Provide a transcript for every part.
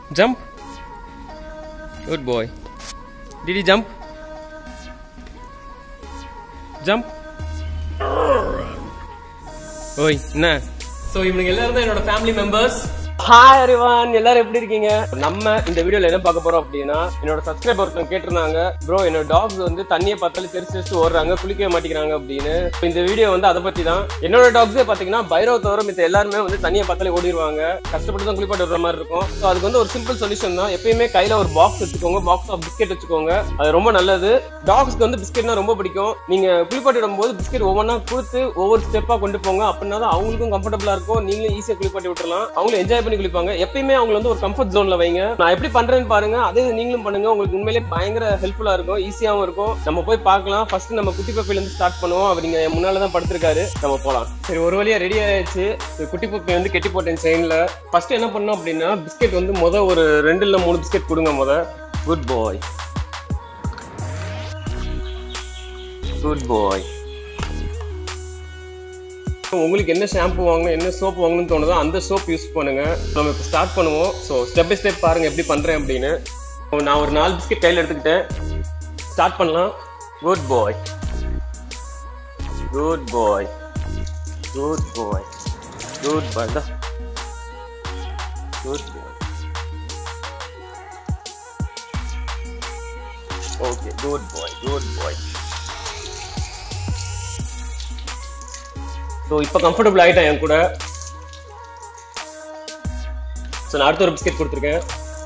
Jump. Good boy. Did he jump? Jump. ஓய் என்ன so இவனுங்க எல்லாரும் தான் என்னோட ஃபேமிலி மெம்பர்ஸ் ஹாய் எவ்ரிவான் எல்லாரும் எப்படி இருக்கீங்க நம்ம இந்த வீடியோல என்ன பார்க்க போறோம் அப்படின்னா என்னோட சப்ஸ்கிரைபர் ஒருத்தவங்க கேட்டிருந்தாங்க ப்ரோ என்னோட டாக்ஸ் வந்து தண்ணியை பார்த்தாலும் தெரிச்சு தெரிச்சு ஓடுறாங்க குளிக்கவே மாட்டேங்கிறாங்க அப்படின்னு இப்ப இந்த வீடியோ வந்து அதை பத்தி தான் என்னோட டாக்ஸே பாத்தீங்கன்னா பைரவ தவிர மித்த எல்லாருமே வந்து தண்ணியை பார்த்தாலே ஓடிடுவாங்க கஷ்டப்பட்டு தான் குளிப்பாட்டு விடுற மாதிரி இருக்கும் ஸோ அதுக்கு வந்து ஒரு சிம்பிள் சொல்யூஷன் தான் எப்பயுமே கையில ஒரு பாக்ஸ் வச்சுக்கோங்க பாக்ஸ் ஆஃப் பிஸ்கெட் வச்சுக்கோங்க அது ரொம்ப நல்லது டாக்ஸ்க்கு வந்து பிஸ்கெட்னா ரொம்ப பிடிக்கும் நீங்க குளிப்பாட்டி விடும்போது பிஸ்கெட் ஒவ்வொன்றா கொடுத்து ஒவ்வொரு ஸ்டெப்பா கொண்டு போங்க அப்படின்னா தான் அவங்களுக்கும் கம்ஃபர்டபுளா இருக்கும் நீங்களும் ஈஸியா குளிப்பாட்டி விட்டுறலாம் அவங்களும் என்ஜாய் பண்ணி குளிப்பாங்க எப்பயுமே அவங்க வந்து ஒரு கம்ஃபர்ட் ஜோன்ல வைங்க நான் எப்படி பண்றேன்னு பாருங்க அதே நீங்களும் பண்ணுங்க உங்களுக்கு உண்மையிலே பயங்கர ஹெல்ப்ஃபுல்லா இருக்கும் ஈஸியாவும் இருக்கும் நம்ம போய் பார்க்கலாம் ஃபர்ஸ்ட் நம்ம குட்டி பப்பில இருந்து ஸ்டார்ட் பண்ணுவோம் அவர் இங்க முன்னால தான் படுத்திருக்காரு நம்ம போலாம் சரி ஒரு வழியா ரெடி ஆயிடுச்சு சரி, குட்டி பப்பி வந்து கெட்டி போட்டேன் செயின்ல ஃபர்ஸ்ட் என்ன பண்ணோம் அப்படின்னா பிஸ்கெட் வந்து முத ஒரு ரெண்டு இல்ல மூணு பிஸ்கெட் கொடுங்க முத குட் பாய் குட் பாய் உங்களுக்கு என்ன ஷாம்பு வாங்கணும் என்ன சோப் வாங்கணும்னு தோணுதோ அந்த சோப் யூஸ் பண்ணுங்க நம்ம இப்போ ஸ்டார்ட் பண்ணுவோம் ஸோ ஸ்டெப் பை ஸ்டெப் பாருங்க எப்படி பண்றேன் அப்படின்னு So, நான் ஒரு நாலு பிஸ்கெட் கையில் எடுத்துக்கிட்டேன் ஸ்டார்ட் பண்ணலாம் good boy good boy good boy good boy தான் good boy okay good boy good boy so இப்போ கம்ஃபர்டபுள் ஆகிட்டேன் என் கூட ஸோ நான் அடுத்த ஒரு பிஸ்கெட் கொடுத்துருக்கேன்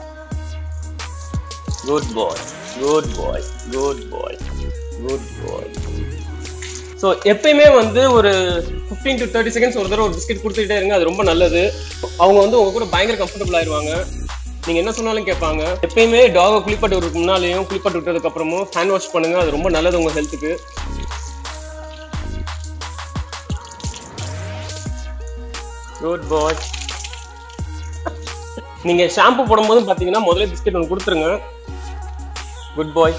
good boy good boy good boy good boy so எப்பயுமே வந்து ஒரு ஃபிஃப்டீன் டு தேர்ட்டி செகண்ட்ஸ் ஒரு தடவை ஒரு பிஸ்கெட் கொடுத்துக்கிட்டே இருங்க அது ரொம்ப நல்லது அவங்க வந்து உங்க கூட பயங்கர கம்ஃபர்டபுள் ஆயிருவாங்க நீங்க என்ன சொன்னாலும் கேட்பாங்க எப்பயுமே டாகை குளிப்பாட்டு விடுறதுக்கு முன்னாலேயும் குளிப்பாட்டு விட்டதுக்கு அப்புறமும் ஹேண்ட் வாஷ் பண்ணுங்க அது ரொம்ப நல்லது உங்க ஹெல்த்துக்கு குட் பாய் நீங்க ஷாம்பு போடும்போது பாத்தீங்கன்னா முதல்ல பிஸ்கெட் ஒன்று கொடுத்துருங்க குட் பாய்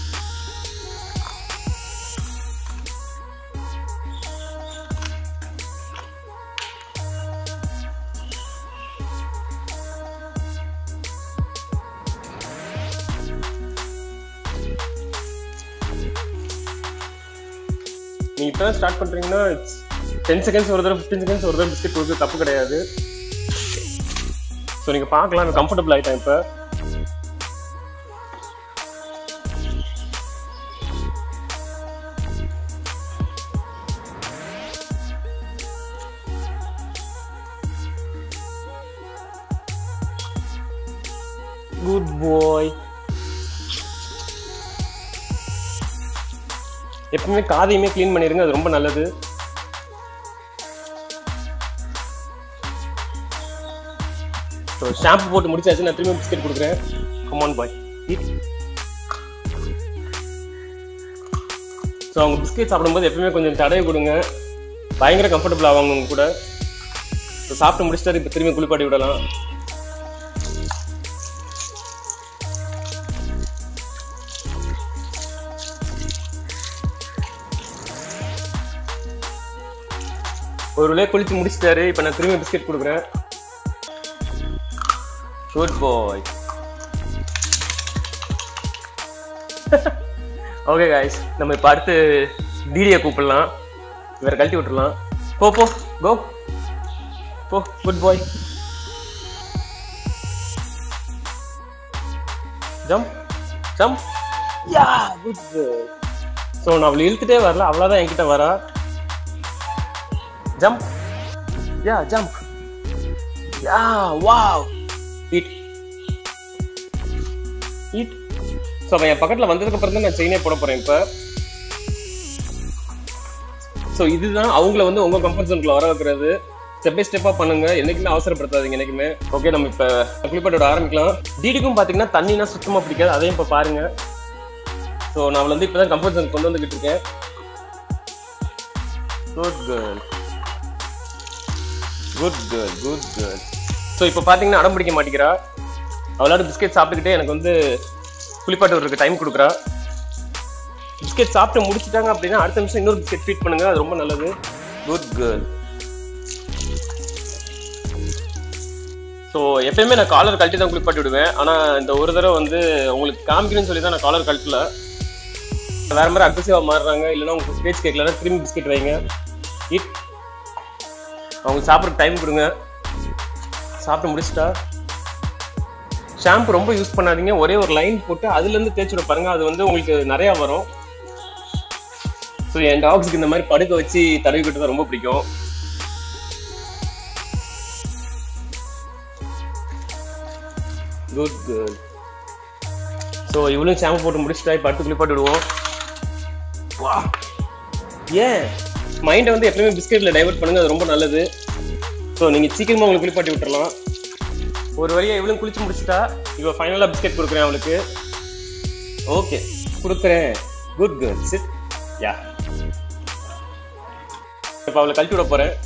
நீங்க இப்போ ஸ்டார்ட் பண்றீங்கன்னா டென் செகண்ட்ஸ் ஒரு தடவை ஃபிஃப்டீன் செகண்ட்ஸ் ஒரு தடவை பிஸ்கெட் கொடுத்து தப்பு கிடையாது ஸோ நீங்க பார்க்கலாம் கம்ஃபர்டபுள் ஆயிட்டேன் இப்போ குட் பாய் எப்பவுமே காதையுமே க்ளீன் பண்ணிருங்க அது ரொம்ப நல்லது ஸோ ஷாம்பு போட்டு முடிச்சாச்சு நான் திரும்ப பிஸ்கெட் கொடுக்குறேன் கமான் பாய் ஸோ அவங்க பிஸ்கெட் சாப்பிடும்போது எப்பவுமே கொஞ்சம் தடவை கொடுங்க பயங்கர கம்ஃபர்டபுள் ஆவாங்க உங்க கூட ஸோ சாப்பிட்டு முடிச்சிட்டாரு இப்போ திரும்பி குளிப்பாட்டி விடலாம் ஒரு வழியாக குளிச்சு முடிச்சிட்டாரு இப்போ நான் திரும்பி பிஸ்கெட் கொடுக்குறேன் குட் பாய் ஓகே காய்ஸ் நம்ம இப்போ அடுத்து டிடியை கூப்பிடலாம் இவரை கழட்டி விட்டுறலாம் போ போ கோ போ good boy jump jump yeah good so நான் அவளை இழுத்துட்டே வரல அவ்வளோதான் என்கிட்ட வரா jump yeah jump yeah wow eat eat so அவன் என் பக்கத்தில் வந்ததுக்கு அப்புறம் தான் நான் செயினே போட போறேன் இப்போ ஸோ இதுதான் அவங்கள வந்து உங்க கம்ஃபர்ட் ஜோனுக்குள்ள வர வைக்கிறது ஸ்டெப் பை ஸ்டெப்பா பண்ணுங்க என்னைக்குமே அவசரப்படுத்தாதீங்க என்னைக்குமே ஓகே நம்ம இப்போ குளிப்பாட்டோட ஆரம்பிக்கலாம் டிடிக்கும் பார்த்தீங்கன்னா தண்ணினா சுத்தமா பிடிக்காது அதையும் இப்போ பாருங்க ஸோ நான் அவளை வந்து இப்போதான் கம்ஃபர்ட் ஜோன் கொண்டு வந்துகிட்டு இருக்கேன் good girl good girl good girl so இப்போ பார்த்தீங்கன்னா அடம் பிடிக்க மாட்டேங்கிறா அவளோட பிஸ்கெட் சாப்பிட்டுக்கிட்டே எனக்கு வந்து குளிப்பாட்டு விடுறதுக்கு டைம் கொடுக்குறா பிஸ்கெட் சாப்பிட்டு முடிச்சிட்டாங்க அப்படின்னா அடுத்த நிமிஷம் இன்னொரு பிஸ்கெட் ஃபீட் பண்ணுங்க அது ரொம்ப நல்லது குட் கேர்ள் ஸோ எப்பயுமே நான் காலர் கழட்டி தான் குளிப்பாட்டி விடுவேன் ஆனால் இந்த ஒரு தடவை வந்து உங்களுக்கு காமிக்கணும்னு சொல்லி தான் நான் காலர் கழட்டல வேற மாதிரி அக்ரெசிவாக மாறுறாங்க இல்லைன்னா உங்களுக்கு பேச்சு கேட்கலன்னா கிரீம் பிஸ்கெட் வைங்க இட் அவங்களுக்கு சாப்பிட்ற டைம் கொடுங்க சாப்பிட்டு முடிச்சிட்டா ஷாம்பு ரொம்ப யூஸ் பண்ணாதீங்க ஒரே ஒரு லைன் போட்டு அதுலேருந்து தேய்ச்சி விட பாருங்க அது வந்து உங்களுக்கு நிறையா வரும் ஸோ என் டாக்ஸ்க்கு இந்த மாதிரி படுக்க வச்சு தடவி விட்டு ரொம்ப பிடிக்கும் குட் கேர்ள் ஸோ இவளும் ஷாம்பு போட்டு முடிச்சுட்டா இப்போ அடுத்து குளிப்பாட்டி விடுவோம் வா ஏன் மைண்டை வந்து எப்பயுமே பிஸ்கெட்ல டைவர்ட் பண்ணுங்க அது ரொம்ப நல்லது ஸோ நீங்கள் சீக்கிரமாக உங்களுக்கு குளிப்பாட்டி விட்டுறலாம் ஒரு வழியாக இவளும் குளிச்சு முடிச்சிட்டா இவ ஃபைனலாக பிஸ்கெட் கொடுக்குறேன் அவளுக்கு ஓகே கொடுக்குறேன் குட் கேர்ள் சிட் யா இப்போ அவளை கழட்டி விட போகிறேன்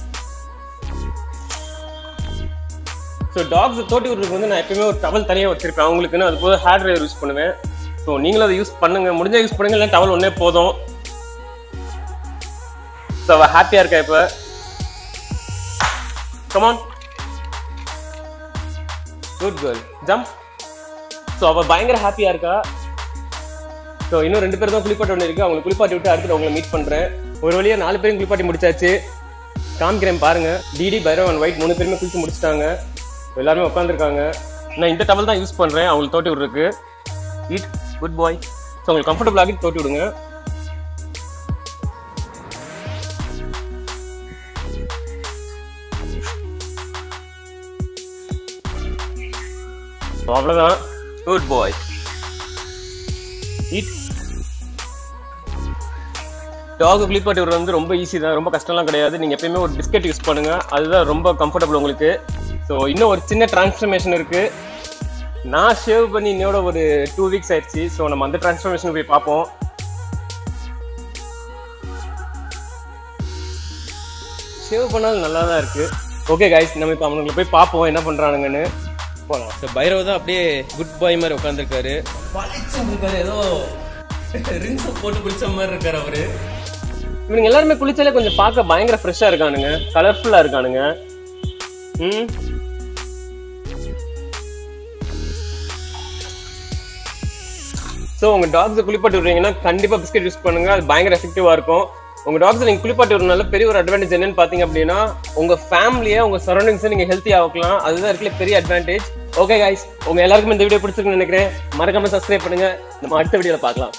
ஸோ டாக்ஸ் தோட்டி விடுறதுக்கு வந்து நான் எப்பயுமே ஒரு டவல் தனியாக வச்சிருப்பேன் அவங்களுக்குன்னு அது போது ஹேர் ட்ரையர் யூஸ் பண்ணுவேன் ஸோ நீங்களும் அதை யூஸ் பண்ணுங்க முடிஞ்சா யூஸ் பண்ணுங்க இல்லை டவல் ஒன்றே போதும் ஸோ அவள் ஹாப்பியாக இருக்கா இப்போ come on good girl jump so அவள் பயங்கர ஹாப்பியாக இருக்கா ஸோ இன்னும் ரெண்டு பேர் தான் குளிப்பாட்டி ஒன்று இருக்கு அவங்களை குளிப்பாட்டி விட்டு அடுத்து உங்களை மீட் பண்ணுறேன் ஒரு வழியாக நாலு பேரும் குளிப்பாட்டி முடிச்சாச்சு காமிக்கிறேன் பாருங்க டிடி பைரவ் அண்ட் ஒயிட் மூணு பேருமே குளிச்சு முடிச்சிட்டாங்க எல்லாருமே உட்காந்துருக்காங்க நான் இந்த டவல் தான் யூஸ் பண்ணுறேன் அவங்களுக்கு தோட்டி விட்றதுக்கு இட் குட் பாய் ஸோ உங்களுக்கு கம்ஃபர்டபுள் ஆகி தோட்டி விடுங்க So, அவ்வளவுதான் குட் பாய் இட் டாக் குளிப்பாட்டி விடுறது வந்து ரொம்ப ஈஸி தான் ரொம்ப கஷ்டம்லாம் கிடையாது நீங்கள் எப்பயுமே ஒரு பிஸ்கெட் யூஸ் பண்ணுங்க அதுதான் ரொம்ப கம்ஃபர்டபுள் உங்களுக்கு ஸோ இன்னும் ஒரு சின்ன டிரான்ஸ்ஃபர்மேஷன் இருக்கு நான் ஷேவ் பண்ணி இன்னோட ஒரு டூ வீக்ஸ் ஆயிடுச்சு ஸோ நம்ம அந்த டிரான்ஸ்ஃபர்மேஷன் போய் பார்ப்போம் ஷேவ் பண்ணாலும் நல்லா தான் இருக்கு ஓகே கைஸ் நம்ம இப்போ அவனுங்களை போய் பார்ப்போம் என்ன பண்றானுங்கன்னு போலாம் ஸோ பைரவ் தான் அப்படியே குட் பாய் மாதிரி உட்காந்துருக்காரு இருக்காரு ஏதோ ரிங்ஸ் போட்டு குளிச்ச மாதிரி இருக்காரு அவரு இவனுங்க எல்லாருமே குளிச்சாலே கொஞ்சம் பார்க்க பயங்கர ஃப்ரெஷ்ஷா இருக்கானுங்க கலர்ஃபுல்லா இருக்கானுங்க ம் ஸோ உங்க டாக்ஸை குளிப்பாட்டி விடுறீங்கன்னா கண்டிப்பா பிஸ்கெட் யூஸ் பண்ணுங்க அது பயங்கர எஃபெக்டிவா இருக்கும் உங்க டாக்ஸை நீங்க குளிப்பாட்டி விடுறதுனால பெரிய ஒரு அட்வான்டேஜ் என்னன்னு பாத்தீங்க அப்படின்னா உங்க ஃபேமிலியை உங்க சரௌண்டிங்ஸை நீங்க ஹெல்த்தி ஆக்கலாம் அதுதான் இருக்கல பெரிய அட்வான்டேஜ் ஓகே கைஸ் உங்க எல்லாருக்கும் இந்த வீடியோ பிடிச்சிருக்குன்னு நினைக்கிறேன் மறக்காம சப்ஸ்கிரைப் பண்ணுங்க நம்ம அடுத்த வீடியோல பார்க்கலாம்